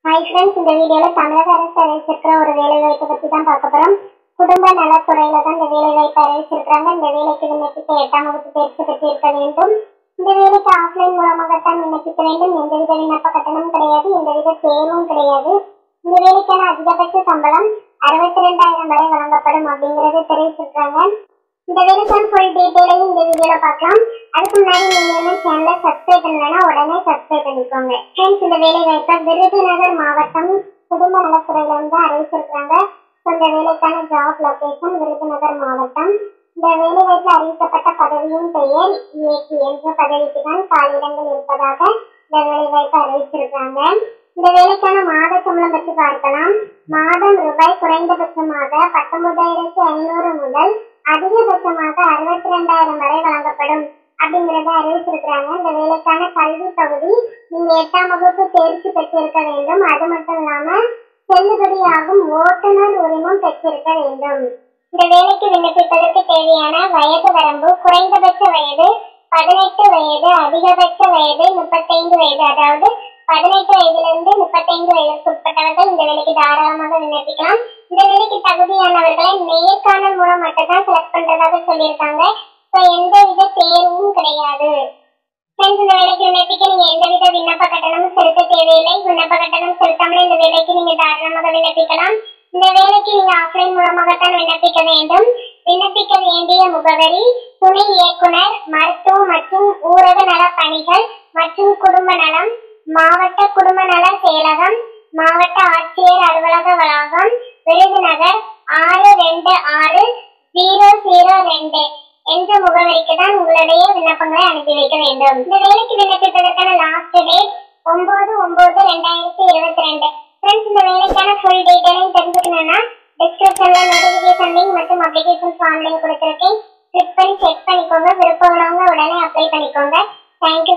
hi friends இந்த வீடியோவில் தமிழக அரசு அறிவிச்சிருக்கிற ஒரு வேலை வாய்ப்பை பற்றி தான் பார்க்க போகிறோம் குடும்ப நலத்துறையில தான் இந்த வேலை வாய்ப்பை அறிவிச்சிருக்கிறாங்க இந்த வேலைக்கு விண்ணப்பிக்க எட்டாம் வகுப்பு தேர்ச்சி பெற்றிருக்க வேண்டும் இந்த வேலைக்கு ஆஃப்லைன் மூலமாகத்தான் விண்ணப்பிக்க வேண்டும் எந்தவித விண்ணப்ப கட்டணமும் கிடையாது எந்தவித தேர்வும் கிடையாது இந்த வேலைக்கான அதிகபட்ச சம்பளம் அறுபத்தி ரெண்டாயிரம் வரை வழங்கப்படும் அப்படிங்கறது தெரிவிச்சிருக்காங்க இந்த வேலைக்கான ஃபுல் டீட்டெயிலையும் இந்த வீடியோல பார்க்கலாம் அதுக்கு முன்னாடி நீங்க என்ன சேனலை சப்ஸ்கிரைப் பண்ணலன்னா உடனே சப்ஸ்கிரைப் பண்ணிக்கோங்க ஃப்ரெண்ட்ஸ் இந்த வேலை வாய்ப்பை விருதுநகர் மாவட்டம் குடும்ப நலத்துறையில வந்து அறிவிச்சிருக்காங்க ஸோ இந்த வேலைக்கான ஜாப் லொகேஷன் விருதுநகர் மாவட்டம் இந்த வேலை வாய்ப்பில் அறிவிக்கப்பட்ட பதவியின் பெயர் இயக்கி என்ற பதவிக்கு தான் காலியிடங்கள் இருப்பதாக இந்த வேலை வாய்ப்பை அறிவிச்சிருக்காங்க இந்த வேலைக்கான மாத சம்பளம் பற்றி பார்க்கலாம் மாதம் ரூபாய் குறைந்தபட்சமாக பத்தொன்பதாயிரத்தி ஐநூறு முதல் அதிகபட்சமாக அறுபத்தி ரெண்டாயிரம் வரை வழங்கப்படும் அப்படிங்கறத அறிவிச்சிருக்கிறாங்க இந்த வேலைக்கான கல்வி தகுதி நீங்க எட்டாம் வகுப்பு தேர்ச்சி பெற்றிருக்க வேண்டும் அது மட்டும் இல்லாம செல்லுபடியாகும் ஓட்டுநர் உரிமம் பெற்றிருக்க வேண்டும் இந்த வேலைக்கு விண்ணப்பிப்பதற்கு தேவையான வயது வரம்பு குறைந்தபட்ச வயது பதினெட்டு வயது அதிகபட்ச வயது முப்பத்தைந்து வயது அதாவது பதினெட்டு வயதிலிருந்து முப்பத்தைந்து வயதுக்கு உட்பட்டவர்கள் இந்த வேலைக்கு தாராளமாக விண்ணப்பிக்கலாம் இந்த வேலைக்கு தகுதியானவர்களை நேர்காணல் மூலம் மட்டும்தான் செலக்ட் பண்றதாக சொல்லியிருக்காங்க ஸோ எந்த வித தேர்வும் கிடையாது ஃப்ரெண்ட்ஸ் இந்த வேலைக்கு விண்ணப்பிக்க நீங்க எந்தவித விண்ணப்ப கட்டணமும் செலுத்த தேவையில்லை விண்ணப்ப கட்டணம் செலுத்தாமல் இந்த வேலைக்கு நீங்க தாராளமாக விண்ணப்பிக்கலாம் இந்த வேலைக்கு நீங்க ஆஃப்லைன் மூலமாகத்தான் விண்ணப்பிக்க வேண்டும் விண்ணப்பிக்க வேண்டிய முகவரி துணை இயக்குனர் மருத்துவ மற்றும் ஊரக நல பணிகள் மற்றும் குடும்ப நலம் மாவட்ட குடும்ப நல செயலகம் மாவட்ட ஆட்சியர் அலுவலக வளாகம் விருதுநகர் ஆறு ரெண்டு ஆறு ஜீரோ ஜீரோ ரெண்டு என்ற முகவரிக்கு தான் உங்களுடைய விண்ணப்பங்களை அனுப்பி வைக்க வேண்டும் இந்த வேலைக்கு விண்ணப்பிப்பதற்கான லாஸ்ட் டேட் ஒன்பது ஒன்பது ரெண்டாயிரத்தி இருபத்தி ரெண்டு ஃப்ரெண்ட்ஸ் இந்த வேலைக்கான ஃபுல் டீட்டெயிலையும் தெரிஞ்சுக்கணும்னா டிஸ்கிரிப்ஷன்ல நோட்டிஃபிகேஷன் லிங்க் மற்றும் அப்ளிகேஷன் ஃபார்ம் லிங்க் கொடுத்துருக்கேன் கிளிக் பண்ணி செக் பண்ணிக்கோங்க விருப்பம் உள்ளவங்க உடனே அப்ளை பண்ணிக்கோங்க தேங்க்யூ